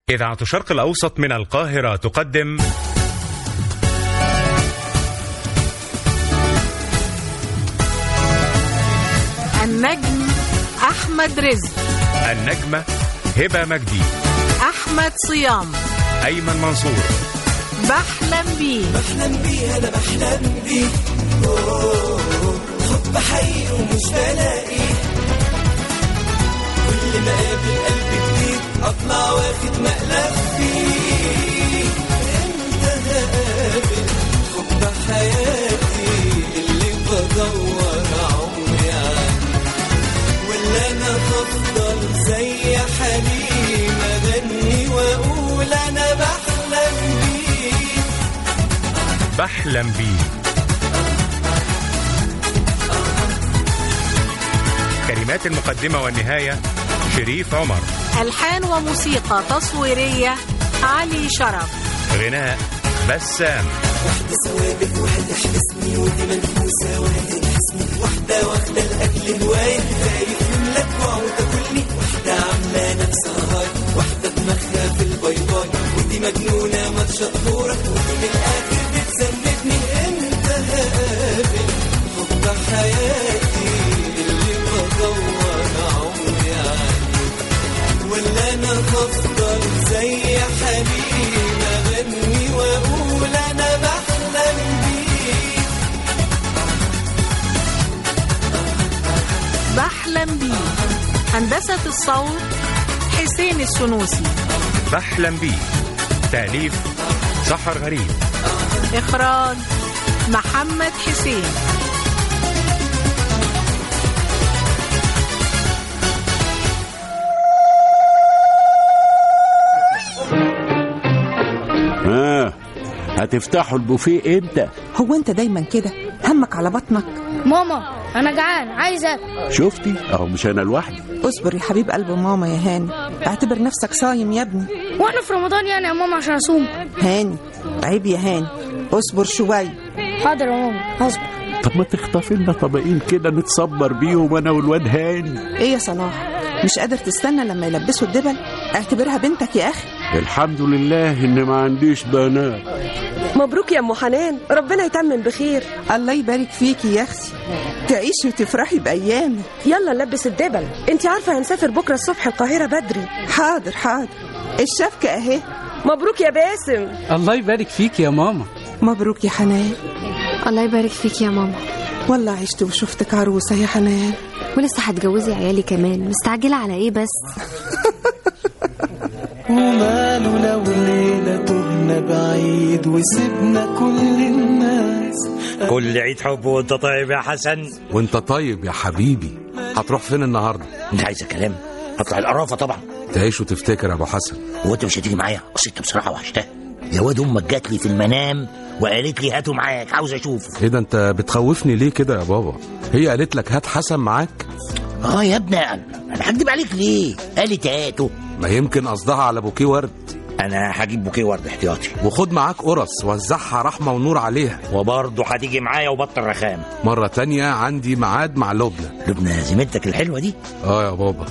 إذاعة الشرق الأوسط من القاهرة تقدم النجم أحمد رزق النجمة هبة مجدي أحمد صيام أيمن منصور بحلم بيه بحلم بيه انا بحلم بيه أوه، حب حي ومش بلاقيه كل ما اقابل قلب جديد اطلع واخد مقلب فيه امتى هقابل حب حياتي اللي بدور عمري عنه ولا انا هفضل زي حليم اغني واقول انا بحلم بيه بحلم بيه كلمات المقدمة والنهاية شريف عمر ألحان وموسيقى تصويرية علي شرف غناء بسام واحدة ثوابت واحدة حبسني ودي منفوسة وهدي نحسني واحدة واخدة الأكل هواية خايف يملك جوع وتاكلني واحدة عاملة نفسها هاي واحدة دماغها في الباي باي ودي مجنونة ما تشطورة ودي من الآخر بتسندني امتى هقابل حب حياتي اللي بدور عمري عليه ولا انا هفضل زي حليم اغني واقول انا بحلم بيه بحلم بيه هندسة الصوت حسين السنوسي بحلم بيه تأليف سحر غريب إخراج محمد حسين ها هتفتحوا البوفيه امتى هو انت دايما كده همك على بطنك ماما انا جعان عايز اكل شفتي اهو مش انا لوحدي اصبر يا حبيب قلب ماما يا هاني اعتبر نفسك صايم يا ابني واحنا في رمضان يعني يا ماما عشان اصوم هاني عيب يا هاني اصبر شوية حاضر يا ماما هصبر طب ما تخطفي لنا طبقين كده نتصبر بيهم انا والواد هاني ايه يا صلاح مش قادر تستنى لما يلبسوا الدبل اعتبرها بنتك يا اخي الحمد لله ان ما عنديش بنات مبروك يا ام حنان ربنا يتمم بخير الله يبارك فيكي يا اختي تعيشي وتفرحي بايامك يلا نلبس الدبل انت عارفه هنسافر بكره الصبح القاهره بدري حاضر حاضر الشبكة اهي مبروك يا باسم الله يبارك فيك يا ماما مبروك يا حنان الله يبارك فيك يا ماما والله عشت وشفتك عروسة يا حنان ولسه هتجوزي عيالي كمان مستعجلة على ايه بس وماله لو ليلة تهنا بعيد وسيبنا كل الناس كل عيد حب وانت طيب يا حسن وانت طيب يا حبيبي هتروح فين النهارده انت عايز كلام هطلع القرافه طبعا تعيش وتفتكر يا ابو حسن هو انت مش هتيجي معايا اصل انت بصراحه وحشتها يا واد امك جات لي في المنام وقالت لي هاته معاك عاوز اشوفه ايه ده انت بتخوفني ليه كده يا بابا هي قالت لك هات حسن معاك اه يا ابني انا هكدب عليك ليه قالت هاته ما يمكن قصدها على بوكيه ورد انا هجيب بوكيه ورد احتياطي وخد معاك قرص وزعها رحمه ونور عليها وبرضه هتيجي معايا وبطل رخام مره تانية عندي ميعاد مع لبنى لبنى زميلتك الحلوه دي اه يا بابا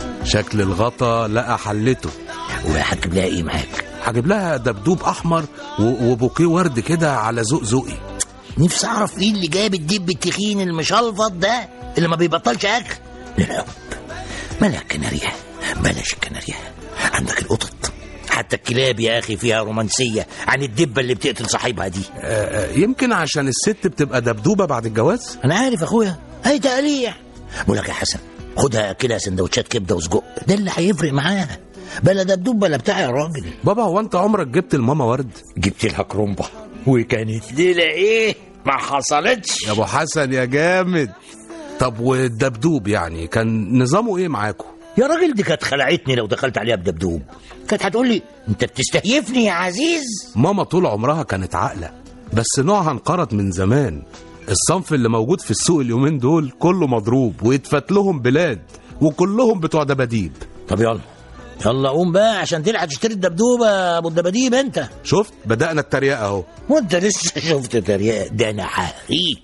شكل الغطا لقى حلته وهتجيب لها ايه معاك هجيب لها دبدوب احمر و- وبوكيه ورد كده على ذوق ذوقي نفسي اعرف ايه اللي جاب الدب التخين المشلفط ده اللي ما بيبطلش اكل لا مالها الكناريا بلاش الكناريا عندك القطط حتى الكلاب يا اخي فيها رومانسيه عن الدبه اللي بتقتل صاحبها دي آه آه، يمكن عشان الست بتبقى دبدوبه بعد الجواز انا عارف اخويا اي تقليع بقول لك يا حسن خدها كده سندوتشات كبده وسجق ده اللي هيفرق معاها بلا دبدوب بلا بتاع يا راجل بابا هو انت عمرك جبت الماما ورد جبت لها كرومبه وكانت ليله ايه ما حصلتش يا ابو حسن يا جامد طب والدبدوب يعني كان نظامه ايه معاكم يا راجل دي كانت خلعتني لو دخلت عليها بدبدوب كانت هتقول لي انت بتستهيفني يا عزيز ماما طول عمرها كانت عاقله بس نوعها انقرض من زمان الصنف اللي موجود في السوق اليومين دول كله مضروب ويتفت لهم بلاد وكلهم بتوع دباديب طب يلا يلا قوم بقى عشان تلحق تشتري الدبدوبه يا ابو الدباديب انت شفت بدأنا التريقة اهو وانت لسه شفت تريقه ده انا هحريك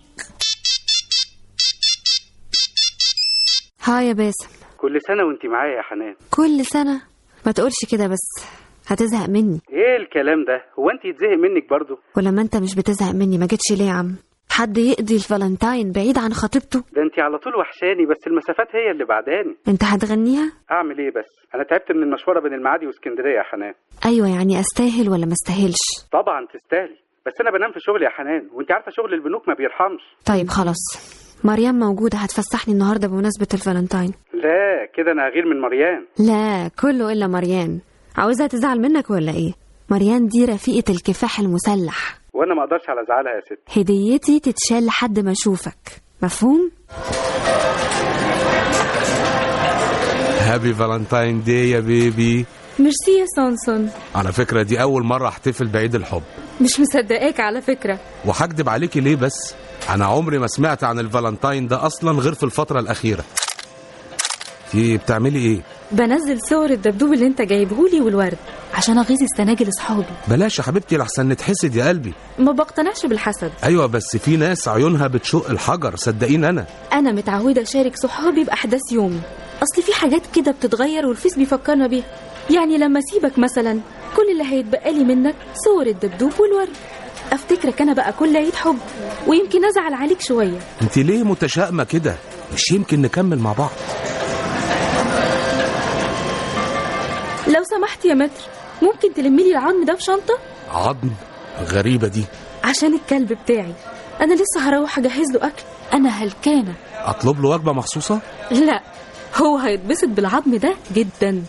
ها يا باسم كل سنة وانت معايا يا حنان كل سنة ما تقولش كده بس هتزهق مني ايه الكلام ده هو انت يتزهق منك برضو ولما انت مش بتزهق مني ما جيتش ليه يا عم حد يقضي الفالنتاين بعيد عن خطيبته ده انت على طول وحشاني بس المسافات هي اللي بعداني انت هتغنيها اعمل ايه بس انا تعبت من المشوره بين المعادي واسكندريه يا حنان ايوه يعني استاهل ولا ما استاهلش طبعا تستاهلي بس انا بنام في شغلي يا حنان وانت عارفه شغل البنوك ما بيرحمش طيب خلاص مريم موجودة هتفسحني النهاردة بمناسبة الفالنتاين لا كده انا هغير من مريان لا كله إلا مريان عاوزها تزعل منك ولا إيه مريان دي رفيقة الكفاح المسلح وانا ما اقدرش على زعلها يا ست هديتي تتشال لحد ما أشوفك مفهوم؟ هابي فالنتاين دي يا بيبي ميرسي يا سونسون على فكرة دي أول مرة احتفل بعيد الحب مش مصدقاك على فكرة وهكدب عليكي ليه بس أنا عمري ما سمعت عن الفالنتاين ده أصلا غير في الفترة الأخيرة في بتعملي إيه؟ بنزل صور الدبدوب اللي انت جايبهولي والورد عشان اغيظ السناجل اصحابي بلاش يا حبيبتي لحسن نتحسد يا قلبي ما بقتنعش بالحسد أيوة بس في ناس عيونها بتشق الحجر صدقيني أنا انا متعوده اشارك صحابي باحداث يومي اصل في حاجات كده بتتغير والفيس بيفكرنا بيها يعني لما اسيبك مثلا كل اللي هيتبقى لي منك صور الدبدوب والورد افتكرك انا بقى كل عيد حب ويمكن ازعل عليك شويه أنت ليه متشائمة كده؟ مش يمكن نكمل مع بعض لو سمحت يا متر ممكن تلمي لي العظم ده في شنطه عظم غريبة دي عشان الكلب بتاعي انا لسه هروح اجهز له اكل انا هلكانه أطلب له وجبة مخصوصة؟ لا هو هيتبسط بالعظم ده جدا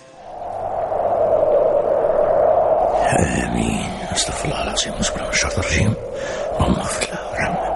امين استغفر الله العظيم واذكر من الشيطان الرجيم اللهم اغفر له وارحمه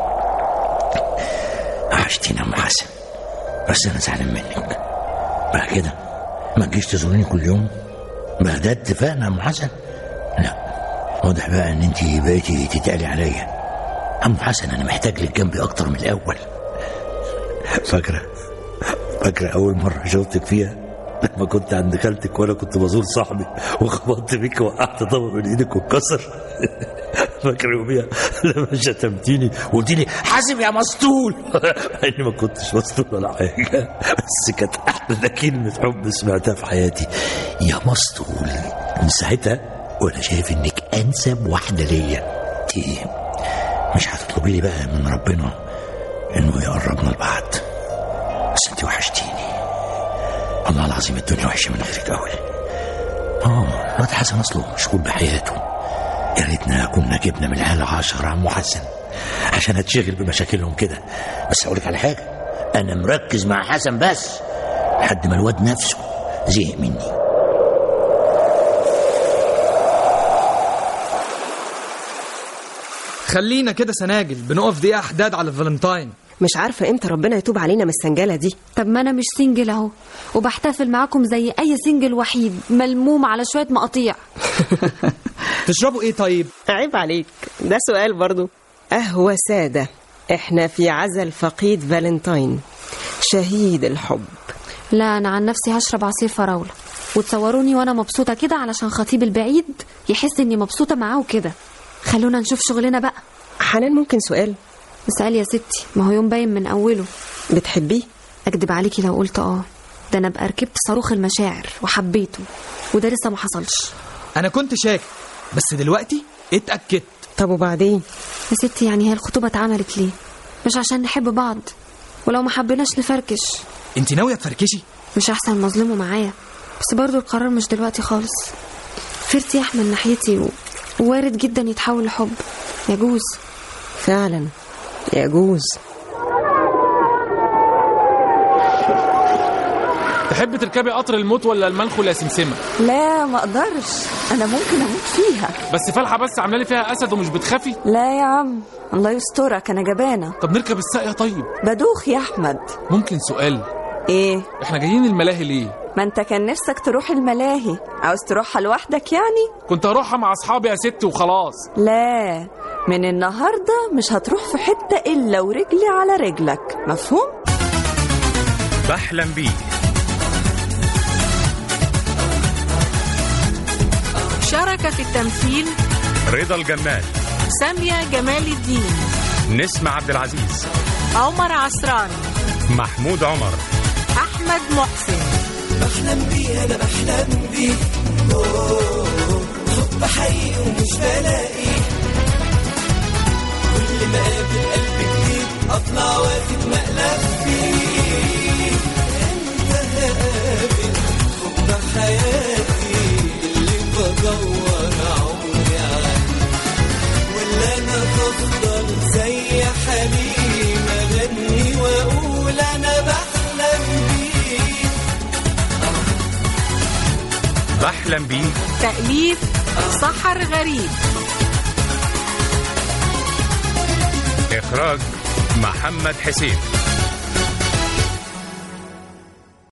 وحشتينا يا ام حسن بس انا زعلان منك بقى كده ما تجيش تزوريني كل يوم بقى ده اتفقنا يا ام حسن لا واضح بقى ان انت بقيتي تتقلي عليا ام حسن انا محتاج لك جنبي اكتر من الاول فاكره فاكره اول مره شفتك فيها لما كنت عند خالتك وانا كنت بزور صاحبي وخبطت بيك وقعت طبق من ايدك واتكسر فاكر يوميها لما شتمتيني وقلت لي حاسب يا مسطول مع اني ما كنتش مسطول ولا حاجه بس كانت احلى كلمه حب سمعتها في حياتي يا مسطول من ساعتها وانا شايف انك انسب واحده ليا انت مش هتطلبي لي بقى من ربنا انه يقربنا لبعض بس انت وحشتيني والله العظيم الدنيا وحشه من غيرك قوي اه الواد حسن اصله مشغول بحياته يا ريتنا كنا جبنا من العيال عشرة عمو حسن عشان اتشغل بمشاكلهم كده بس اقول لك على حاجه انا مركز مع حسن بس لحد ما الواد نفسه زهق مني خلينا كده سناجل بنقف دقيقة حداد على الفالنتاين مش عارفة امتى ربنا يتوب علينا من السنجلة دي طب ما أنا مش سنجل أهو وبحتفل معاكم زي أي سنجل وحيد ملموم على شوية مقاطيع تشربوا ايه طيب عيب عليك ده سؤال برضو قهوة سادة احنا في عزل فقيد فالنتاين شهيد الحب لا أنا عن نفسي هشرب عصير فراولة وتصوروني وأنا مبسوطة كده علشان خطيب البعيد يحس إني مبسوطة معاه وكده خلونا نشوف شغلنا بقى حنان ممكن سؤال اسألي يا ستي ما هو يوم باين من أوله بتحبيه أكدب عليكي لو قلت آه ده أنا بقى ركبت صاروخ المشاعر وحبيته وده لسه ما حصلش انا كنت شاك بس دلوقتي اتأكدت طب وبعدين يا ستي يعني هي الخطوبة اتعملت ليه مش عشان نحب بعض ولو ما حبيناش نفركش انت ناوية تفركشي مش أحسن مظلومه معايا بس برضو القرار مش دلوقتي خالص في ارتياح من ناحيتي و... ووارد جدا يتحول لحب يجوز فعلا يجوز تحب تركبي قطر الموت ولا المنخل يا سمسمه لا ما اقدرش انا ممكن اموت فيها بس فالحه بس عامله لي فيها اسد ومش بتخافي لا يا عم الله يسترك انا جبانه طب نركب الساقيه طيب بدوخ يا احمد ممكن سؤال ايه احنا جايين الملاهي ليه ما انت كان نفسك تروح الملاهي عاوز تروحها لوحدك يعني كنت هروحها مع اصحابي يا ستي وخلاص لا من النهارده مش هتروح في حته الا ورجلي على رجلك مفهوم بحلم بيه شارك في التمثيل رضا الجمال سامية جمال الدين نسمة عبد العزيز عمر عسراني محمود عمر أحمد محسن بحلم بيه انا بحلم بيه أوه. واخد مقلب فيه انت هقابل حب حياتي اللي بدور عمري عليه ولا انا بفضل زي حليم اغني واقول انا بحلم بيه بحلم بيه تأليف سحر غريب إخراج محمد حسين